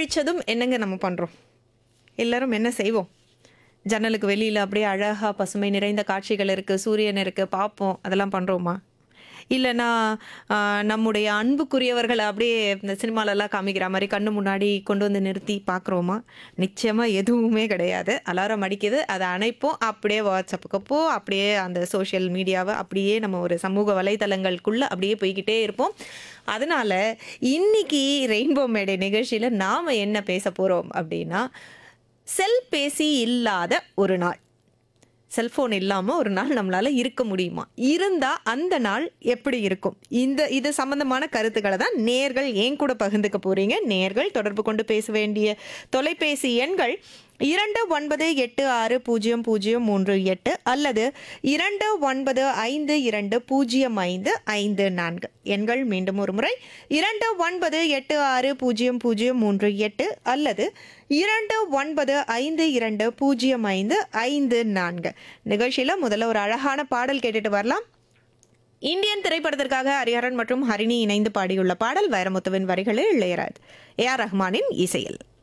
விழிச்சதும் என்னங்க நம்ம பண்ணுறோம் எல்லாரும் என்ன செய்வோம் ஜன்னலுக்கு வெளியில் அப்படியே அழகாக பசுமை நிறைந்த காட்சிகள் இருக்குது சூரியன் இருக்குது பார்ப்போம் அதெல்லாம் பண்ணுறோமா இல்லைன்னா ஆஹ், நம்முடைய அன்புக்குரியவர்களை அப்படியே இந்த சினிமாலெல்லாம் காமிக்கிற மாதிரி கண்ணு முன்னாடி கொண்டு வந்து நிறுத்தி பார்க்குறோமா நிச்சயமாக எதுவுமே கிடையாது அலாரம் அடிக்குது அதை அணைப்போம் அப்படியே வாட்ஸ்அப்புக்கு போ அப்படியே அந்த சோஷியல் மீடியாவை அப்படியே நம்ம ஒரு சமூக வலைத்தளங்களுக்குள்ளே அப்படியே போய்கிட்டே இருப்போம் அதனால இன்னைக்கு ரெயின்போ மேடை நிகழ்ச்சியில் நாம் என்ன பேச போகிறோம் அப்படின்னா செல்பேசி இல்லாத ஒரு நாள் செல்ஃபோன் இல்லாமல் ஒரு நாள் நம்மளால் இருக்க முடியுமா இருந்தால் அந்த நாள் எப்படி இருக்கும் இந்த இது சம்பந்தமான கருத்துக்களை தான் நேர்கள் ஏன் கூட பகிர்ந்துக்க போகிறீங்க நேர்கள் தொடர்பு கொண்டு பேச வேண்டிய தொலைபேசி எண்கள் இரண்டு ஒன்பது எட்டு ஆறு பூஜ்ஜியம் பூஜ்ஜியம் மூன்று எட்டு அல்லது இரண்டு ஒன்பது ஐந்து இரண்டு பூஜ்ஜியம் ஐந்து ஐந்து நான்கு எண்கள் மீண்டும் ஒரு முறை இரண்டு ஒன்பது எட்டு ஆறு பூஜ்ஜியம் பூஜ்ஜியம் மூன்று எட்டு அல்லது இரண்டு ஒன்பது ஐந்து இரண்டு பூஜ்ஜியம் ஐந்து ஐந்து நான்கு நிகழ்ச்சியில் முதல்ல ஒரு அழகான பாடல் கேட்டுட்டு வரலாம் இந்தியன் திரைப்படத்திற்காக ஹரிஹரன் மற்றும் ஹரிணி இணைந்து பாடியுள்ள பாடல் வைரமுத்துவின் வரிகளில் இளையராஜ் ஏ ஆர் ரஹ்மானின் இசையில்